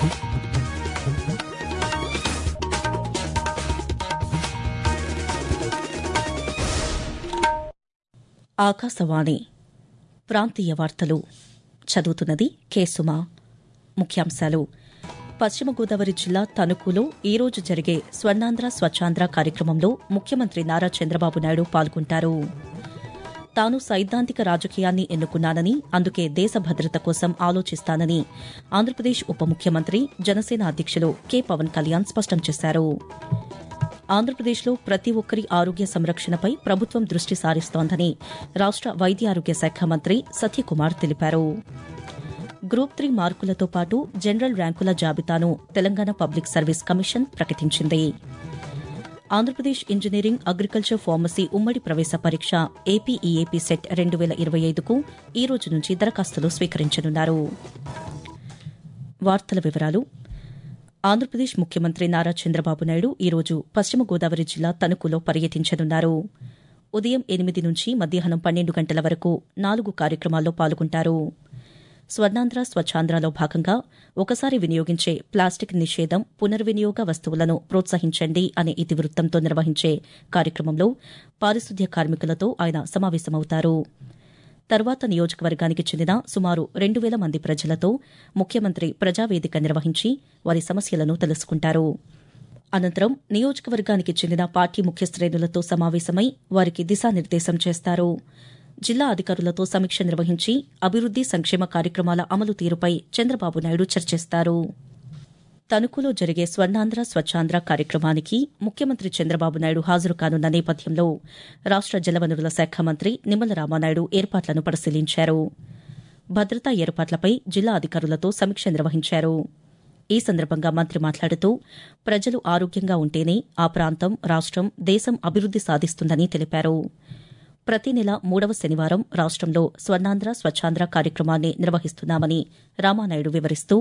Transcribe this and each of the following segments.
ఆకాశవాణి ప్రాంతీయ వార్తలు చదువుతున్నది కేసుమా ముఖ్యాంశాలు పశ్చిమ గోదావరి జిల్లా తణుకులో ఈ రోజు జరిగే స్వర్ణాంధ్ర స్వచ్ఛాంధ్ర కార్యక్రమంలో ముఖ్యమంత్రి నారా చంద్రబాబు నాయుడు పాల్గొంటారు తాను సైద్ధాంతిక రాజకీయాన్ని ఎన్నుకున్నానని అందుకే దేశ భద్రత కోసం ఆలోచిస్తానని ఆంధ్రప్రదేశ్ ఉప ముఖ్యమంత్రి జనసేన అధ్యక్షులు కె పవన్ కళ్యాణ్ స్పష్టం చేశారు ఆంధ్రప్రదేశ్లో ప్రతి ఒక్కరి ఆరోగ్య సంరక్షణపై ప్రభుత్వం దృష్టి సారిస్తోందని రాష్ట వైద్య ఆరోగ్య శాఖ మంత్రి సత్యకుమార్ తెలిపారు గ్రూప్ త్రీ మార్కులతో పాటు జనరల్ ర్యాంకుల జాబితాను తెలంగాణ పబ్లిక్ సర్వీస్ కమిషన్ ప్రకటించింది ఆంధ్రప్రదేశ్ ఇంజనీరింగ్ అగ్రికల్చర్ ఫార్మసీ ఉమ్మడి ప్రవేశ పరీక్ష ఏపీఈఏపీ సెట్ రెండు వేల ఇరవై ఐదుకు ఈ రోజు నుంచి దరఖాస్తులు స్వీకరించనున్నారు వార్తల వివరాలు ఆంధ్రప్రదేశ్ ముఖ్యమంత్రి నారా చంద్రబాబు నాయుడు ఈరోజు పశ్చిమ గోదావరి జిల్లా తణుకులో పర్యటించనున్నారు ఉదయం ఎనిమిది నుంచి మధ్యాహ్నం పన్నెండు గంటల వరకు నాలుగు కార్యక్రమాల్లో పాల్గొంటారు స్వర్ణాంధ్ర స్వచ్ఛాంధ్రలో భాగంగా ఒకసారి వినియోగించే ప్లాస్టిక్ నిషేధం పునర్వినియోగ వస్తువులను ప్రోత్సహించండి అనే ఇతివృత్తంతో నిర్వహించే కార్యక్రమంలో పారిశుద్ధ్య కార్మికులతో ఆయన సమావేశమవుతారు తర్వాత నియోజకవర్గానికి చెందిన సుమారు రెండు వేల మంది ప్రజలతో ముఖ్యమంత్రి ప్రజావేదిక నిర్వహించి వారి సమస్యలను తెలుసుకుంటారు అనంతరం నియోజకవర్గానికి చెందిన పార్టీ ముఖ్య శ్రేణులతో సమావేశమై వారికి దిశానిర్దేశం చేస్తారు జిల్లా అధికారులతో సమీక్ష నిర్వహించి అభివృద్ది సంక్షేమ కార్యక్రమాల అమలు తీరుపై చంద్రబాబు నాయుడు చర్చిస్తారు తణుకులో జరిగే స్వర్ణాంధ్ర స్వచ్ఛాంధ్ర కార్యక్రమానికి ముఖ్యమంత్రి చంద్రబాబు నాయుడు హాజరు కానున్న నేపథ్యంలో రాష్ట జలవనరుల శాఖ మంత్రి నిమ్మల రామానాయుడు ఏర్పాట్లను పరిశీలించారు భద్రతా ఏర్పాట్లపై జిల్లా అధికారులతో సమీక్ష నిర్వహించారు ఈ సందర్భంగా మంత్రి మాట్లాడుతూ ప్రజలు ఆరోగ్యంగా ఉంటేనే ఆ ప్రాంతం రాష్టం దేశం అభివృద్ది సాధిస్తుందని తెలిపారు ప్రతి నెల మూడవ శనివారం రాష్టంలో స్వర్ణాంధ్ర స్వచ్ఛాంధ్ర కార్యక్రమాన్ని నిర్వహిస్తున్నామని రామానాయుడు వివరిస్తూ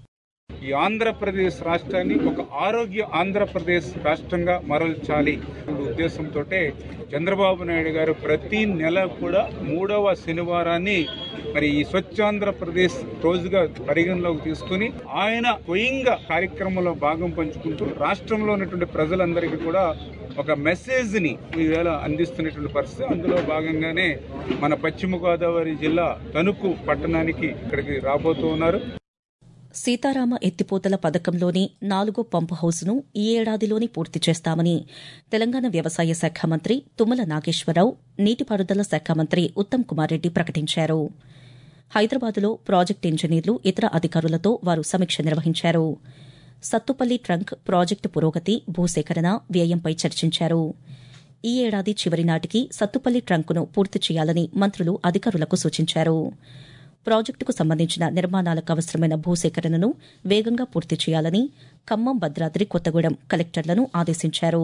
ఈ ఆంధ్రప్రదేశ్ రాష్ట్రాన్ని ఒక ఆరోగ్య ఆంధ్రప్రదేశ్ రాష్ట్రంగా మరల్చాలి అనే ఉద్దేశంతో చంద్రబాబు నాయుడు గారు ప్రతి నెల కూడా మూడవ శనివారాన్ని మరి ఈ స్వచ్ఛాంధ్రప్రదేశ్ రోజుగా పరిగణలోకి తీసుకుని ఆయన స్వయంగా కార్యక్రమంలో భాగం పంచుకుంటూ రాష్ట్రంలో ఉన్నటువంటి ప్రజలందరికీ కూడా ఒక మెసేజ్ ని ఈవేళ అందిస్తున్నటువంటి పరిస్థితి అందులో భాగంగానే మన పశ్చిమ గోదావరి జిల్లా తణుకు పట్టణానికి ఇక్కడికి రాబోతూ ఉన్నారు సీతారామ ఎత్తిపోతల పథకంలోని నాలుగో పంపు హౌస్ను ఈ ఏడాదిలోనే పూర్తి చేస్తామని తెలంగాణ వ్యవసాయ శాఖ మంత్రి తుమ్మల నాగేశ్వరరావు నీటిపారుదల శాఖ మంత్రి ఉత్తమ్ కుమార్ రెడ్డి ప్రకటించారు హైదరాబాద్లో ప్రాజెక్టు ఇంజనీర్లు ఇతర అధికారులతో వారు సమీక్ష నిర్వహించారు సత్తుపల్లి ట్రంక్ ప్రాజెక్టు పురోగతి భూసేకరణ వ్యయంపై చర్చించారు ఈ ఏడాది చివరి నాటికి సత్తుపల్లి ట్రంకును పూర్తి చేయాలని మంత్రులు అధికారులకు సూచించారు ప్రాజెక్టుకు సంబంధించిన నిర్మాణాలకు అవసరమైన భూసేకరణను వేగంగా పూర్తి చేయాలని ఖమ్మం భద్రాద్రి కొత్తగూడెం కలెక్టర్లను ఆదేశించారు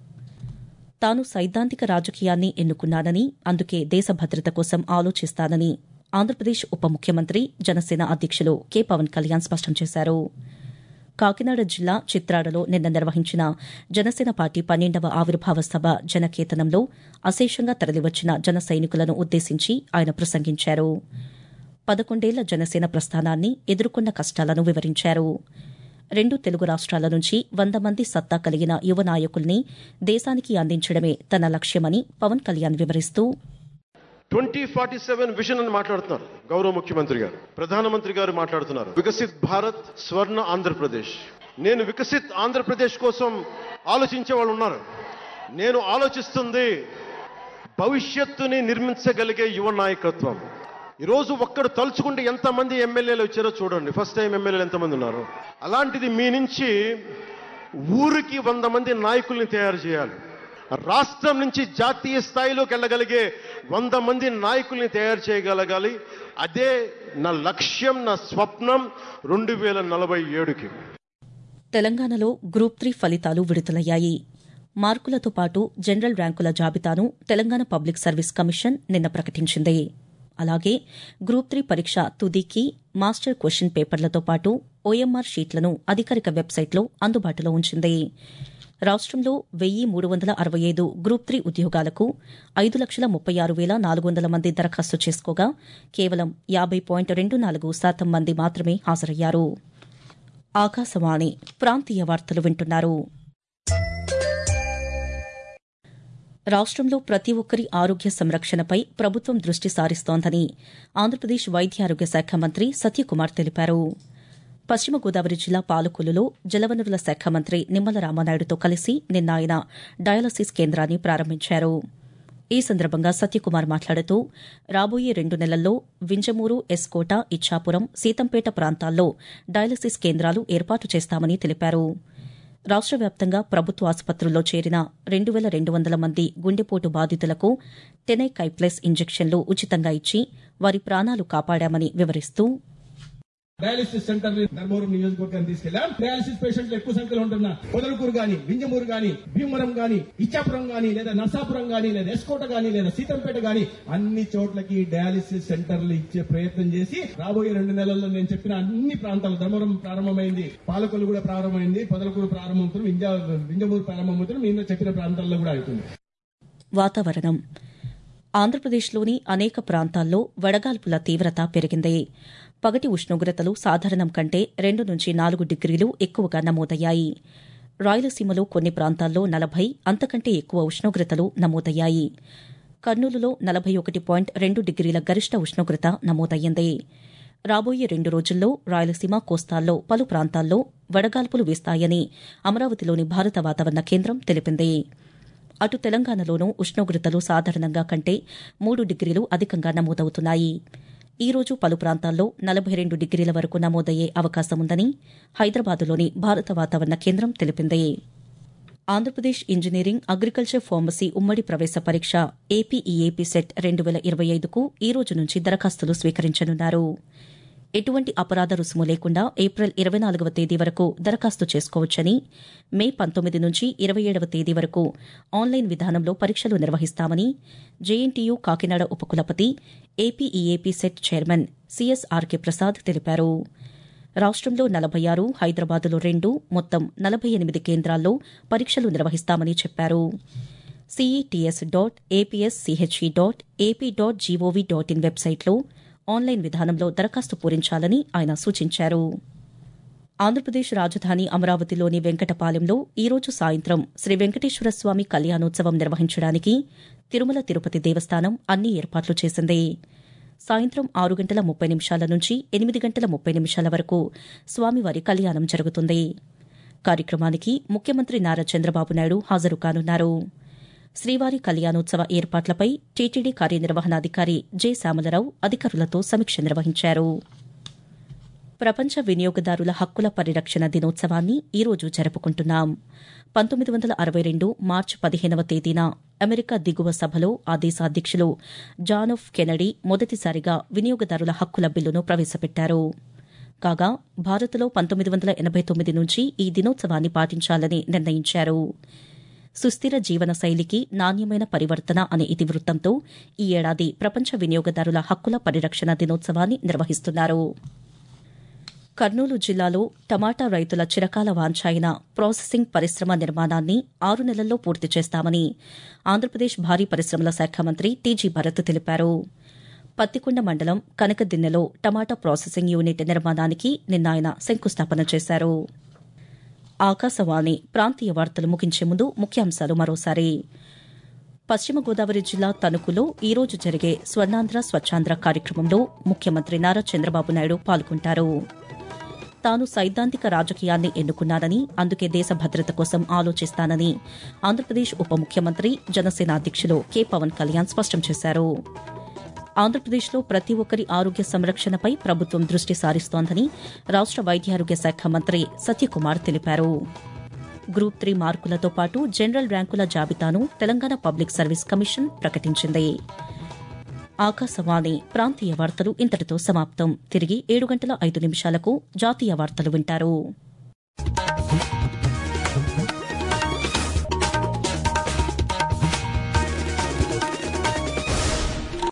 తాను సైద్ధాంతిక రాజకీయాన్ని ఎన్నుకున్నానని అందుకే దేశ భద్రత కోసం ఆలోచిస్తానని ఆంధ్రప్రదేశ్ ఉప ముఖ్యమంత్రి జనసేన అధ్యక్షులు కె పవన్ కళ్యాణ్ స్పష్టం చేశారు కాకినాడ జిల్లా చిత్రాడలో నిన్న నిర్వహించిన జనసేన పార్టీ పన్నెండవ ఆవిర్భావ సభ జనకేతనంలో అశేషంగా తరలివచ్చిన జన సైనికులను ఉద్దేశించి ఆయన ప్రసంగించారు పదకొండేళ్ల జనసేన ప్రస్థానాన్ని ఎదుర్కొన్న కష్టాలను వివరించారు రెండు తెలుగు రాష్ట్రాల నుంచి వంద మంది సత్తా కలిగిన యువ నాయకుల్ని దేశానికి అందించడమే తన లక్ష్యమని పవన్ కళ్యాణ్ వివరిస్తూ ట్వంటీ ఫార్టీ సెవెన్ విజన్ అని మాట్లాడుతున్నారు గౌరవ ముఖ్యమంత్రి గారు ప్రధానమంత్రి గారు మాట్లాడుతున్నారు వికసిత్ భారత్ స్వర్ణ ఆంధ్రప్రదేశ్ నేను వికసిత్ ఆంధ్రప్రదేశ్ కోసం ఆలోచించే వాళ్ళు ఉన్నారు నేను ఆలోచిస్తుంది భవిష్యత్తుని నిర్మించగలిగే యువ నాయకత్వం ఈరోజు ఒక్కడు తలుచుకుంటే ఎంతమంది ఎమ్మెల్యేలు వచ్చారో చూడండి ఫస్ట్ టైం ఎమ్మెల్యేలు ఎంతమంది ఉన్నారు అలాంటిది మీ నుంచి ఊరికి వంద మంది నాయకుల్ని తయారు చేయాలి రాష్ట్రం నుంచి జాతీయ స్థాయిలోకి వెళ్ళగలిగే వంద మంది నాయకుల్ని తయారు చేయగలగాలి అదే నా లక్ష్యం నా స్వప్నం రెండు వేల నలభై ఏడుకి తెలంగాణలో గ్రూప్ త్రీ ఫలితాలు విడుదలయ్యాయి మార్కులతో పాటు జనరల్ ర్యాంకుల జాబితాను తెలంగాణ పబ్లిక్ సర్వీస్ కమిషన్ నిన్న ప్రకటించింది అలాగే గ్రూప్ త్రీ పరీక్ష తుదికి మాస్టర్ క్వశ్చన్ పేపర్లతో పాటు ఓఎంఆర్ షీట్లను అధికారిక వెబ్సైట్లో అందుబాటులో ఉంచింది రాష్ట్రంలో వెయ్యి మూడు వందల అరవై ఐదు గ్రూప్ త్రీ ఉద్యోగాలకు ఐదు లక్షల ముప్పై ఆరు వేల నాలుగు వందల మంది దరఖాస్తు చేసుకోగా కేవలం యాబై పాయింట్ రెండు నాలుగు శాతం మంది మాత్రమే హాజరయ్యారు ఆకాశవాణి ప్రాంతీయ వార్తలు వింటున్నారు రాష్ట్రంలో ప్రతి ఒక్కరి ఆరోగ్య సంరక్షణపై ప్రభుత్వం దృష్టి సారిస్తోందని ఆంధ్రప్రదేశ్ వైద్య ఆరోగ్య శాఖ మంత్రి సత్యకుమార్ తెలిపారు పశ్చిమ గోదావరి జిల్లా పాలకొల్లులో జలవనరుల శాఖ మంత్రి నిమ్మల రామానాయుడుతో కలిసి నిన్న ఆయన డయాలసిస్ కేంద్రాన్ని ప్రారంభించారు ఈ సందర్భంగా సత్యకుమార్ మాట్లాడుతూ రాబోయే రెండు నెలల్లో వింజమూరు ఎస్కోట ఇచ్చాపురం సీతంపేట ప్రాంతాల్లో డయాలసిస్ కేంద్రాలు ఏర్పాటు చేస్తామని తెలిపారు రాష్ట్ర వ్యాప్తంగా ప్రభుత్వ ఆసుపత్రుల్లో చేరిన రెండు వేల రెండు వందల మంది గుండెపోటు బాధితులకు టెనైకైప్లెస్ ఇంజెక్షన్లు ఉచితంగా ఇచ్చి వారి ప్రాణాలు కాపాడామని వివరిస్తూ డయాలిసిస్ సెంటర్ ని ధర్మవరం నియోజకవర్గాన్ని తీసుకెళ్లాం డయాలిసిస్ పేషెంట్లు ఎక్కువ సంఖ్యలో ఉంటున్న పొదలకూరు గాని వింజమూరు గాని భీమవరం గాని ఇచ్చాపురం గాని లేదా నర్సాపురం గాని లేదా ఎస్కోట గాని లేదా సీతంపేట గాని అన్ని చోట్లకి డయాలిసిస్ సెంటర్లు ఇచ్చే ప్రయత్నం చేసి రాబోయే రెండు నెలల్లో నేను చెప్పిన అన్ని ప్రాంతాలు ధర్మవరం ప్రారంభమైంది పాలకొల్లు కూడా ప్రారంభమైంది పొదలకూరు ప్రారంభమవుతుంది వింజ వింజమూరు ప్రారంభమవుతుంది నేను చెప్పిన ప్రాంతాల్లో కూడా అవుతుంది వాతావరణం ఆంధ్రప్రదేశ్లోని అనేక ప్రాంతాల్లో వడగాల్పుల తీవ్రత పెరిగింది పగటి ఉష్ణోగ్రతలు సాధారణం కంటే రెండు నుంచి నాలుగు డిగ్రీలు ఎక్కువగా నమోదయ్యాయి రాయలసీమలో కొన్ని ప్రాంతాల్లో నలభై అంతకంటే ఎక్కువ ఉష్ణోగ్రతలు నమోదయ్యాయి కర్నూలులో నలభై ఒకటి పాయింట్ రెండు డిగ్రీల గరిష్ట ఉష్ణోగ్రత నమోదయ్యింది రాబోయే రెండు రోజుల్లో రాయలసీమ కోస్తాల్లో పలు ప్రాంతాల్లో వడగాల్పులు వీస్తాయని అమరావతిలోని భారత వాతావరణ కేంద్రం తెలిపింది అటు తెలంగాణలోనూ ఉష్ణోగ్రతలు సాధారణంగా కంటే మూడు డిగ్రీలు అధికంగా నమోదవుతున్నాయి ఈ రోజు పలు ప్రాంతాల్లో నలభై రెండు డిగ్రీల వరకు నమోదయ్యే అవకాశముందని హైదరాబాదులోని భారత వాతావరణ కేంద్రం తెలిపింది ఆంధ్రప్రదేశ్ ఇంజనీరింగ్ అగ్రికల్చర్ ఫార్మసీ ఉమ్మడి ప్రవేశ పరీక్ష ఏపీఈఏపీ సెట్ రెండు వేల ఇరవై ఐదుకు ఈ రోజు నుంచి దరఖాస్తులు స్వీకరించనున్నారు ఎటువంటి అపరాధ రుసుము లేకుండా ఏప్రిల్ ఇరవై నాలుగవ తేదీ వరకు దరఖాస్తు చేసుకోవచ్చని మే పంతొమ్మిది నుంచి ఇరవై ఏడవ తేదీ వరకు ఆన్లైన్ విధానంలో పరీక్షలు నిర్వహిస్తామని జేఎన్టీయూ కాకినాడ ఉపకులపతి APEAP SET chairman CSRK Prasad తెలిపారు రాష్ట్రంలో నలభై ఆరు హైదరాబాదులో రెండు మొత్తం నలభై ఎనిమిది కేంద్రాల్లో పరీక్షలు నిర్వహిస్తామని చెప్పారు CETS dot APS CHE dot AP dot GOV dot in వెబ్సైట్లో ఆన్లైన్ విధానంలో దరఖాస్తు పూరించాలని ఆయన సూచించారు ఆంధ్రప్రదేశ్ రాజధాని అమరావతిలోని వెంకటపాలెంలో ఈ రోజు సాయంత్రం శ్రీ వెంకటేశ్వర స్వామి కళ్యాణోత్సవం నిర్వహించడానికి తిరుమల తిరుపతి దేవస్థానం అన్ని ఏర్పాట్లు చేసింది సాయంత్రం ఆరు గంటల ముప్పై నిమిషాల నుంచి ఎనిమిది గంటల ముప్పై నిమిషాల వరకు స్వామివారి కళ్యాణం జరుగుతుంది కార్యక్రమానికి ముఖ్యమంత్రి నారా చంద్రబాబు నాయుడు హాజరు కానున్నారు శ్రీవారి కళ్యాణోత్సవ ఏర్పాట్లపై టీటీడీ కార్యనిర్వహణాధికారి జె శ్యామలరావు అధికారులతో సమీక్ష నిర్వహించారు ప్రపంచ వినియోగదారుల హక్కుల పరిరక్షణ దినోత్సవాన్ని ఈ రోజు జరుపుకుంటున్నాం పంతొమ్మిది వందల అరవై రెండు మార్చి పదిహేనవ తేదీన అమెరికా దిగువ సభలో ఆ దేశ అధ్యక్షులు జాన్ ఎఫ్ కెనడీ మొదటిసారిగా వినియోగదారుల హక్కుల బిల్లును ప్రవేశపెట్టారు కాగా భారత్లో పంతొమ్మిది వందల ఎనబై తొమ్మిది నుంచి ఈ దినోత్సవాన్ని పాటించాలని నిర్ణయించారు సుస్థిర జీవన శైలికి నాణ్యమైన పరివర్తన అనే ఇతివృత్తంతో ఈ ఏడాది ప్రపంచ వినియోగదారుల హక్కుల పరిరక్షణ దినోత్సవాన్ని నిర్వహిస్తున్నారు కర్నూలు జిల్లాలో టమాటా రైతుల చిరకాల వాంఛాయిన ప్రాసెసింగ్ పరిశ్రమ నిర్మాణాన్ని ఆరు నెలల్లో పూర్తి చేస్తామని ఆంధ్రప్రదేశ్ భారీ పరిశ్రమల శాఖ మంత్రి టీజీ భరత్ తెలిపారు పత్తికొండ మండలం కనకదిన్నెలో టమాటా ప్రాసెసింగ్ యూనిట్ నిర్మాణానికి నిన్న ఆయన శంకుస్థాపన చేశారు ఆకాశవాణి ప్రాంతీయ వార్తలు ముగించే ముందు ముఖ్యాంశాలు మరోసారి పశ్చిమ గోదావరి జిల్లా తణుకులో ఈ రోజు జరిగే స్వర్ణాంధ్ర స్వచ్ఛాంధ్ర కార్యక్రమంలో ముఖ్యమంత్రి నారా చంద్రబాబు నాయుడు పాల్గొంటారు తాను సైద్ధాంతిక రాజకీయాన్ని ఎన్నుకున్నానని అందుకే దేశ భద్రత కోసం ఆలోచిస్తానని ఆంధ్రప్రదేశ్ ఉప ముఖ్యమంత్రి జనసేన అధ్యక్షులు కె పవన్ కళ్యాణ్ స్పష్టం చేశారు ఆంధ్రప్రదేశ్లో ప్రతి ఒక్కరి ఆరోగ్య సంరక్షణపై ప్రభుత్వం దృష్టి సారిస్తోందని రాష్ట వైద్యారోగ్య శాఖ మంత్రి సత్యకుమార్ తెలిపారు గ్రూప్ త్రీ మార్కులతో పాటు జనరల్ ర్యాంకుల జాబితాను తెలంగాణ పబ్లిక్ సర్వీస్ కమిషన్ ప్రకటించింది ఆకాశవాణి ప్రాంతీయ వార్తలు ఇంతటితో సమాప్తం తిరిగి ఏడు గంటల ఐదు నిమిషాలకు జాతీయ వార్తలు వింటారు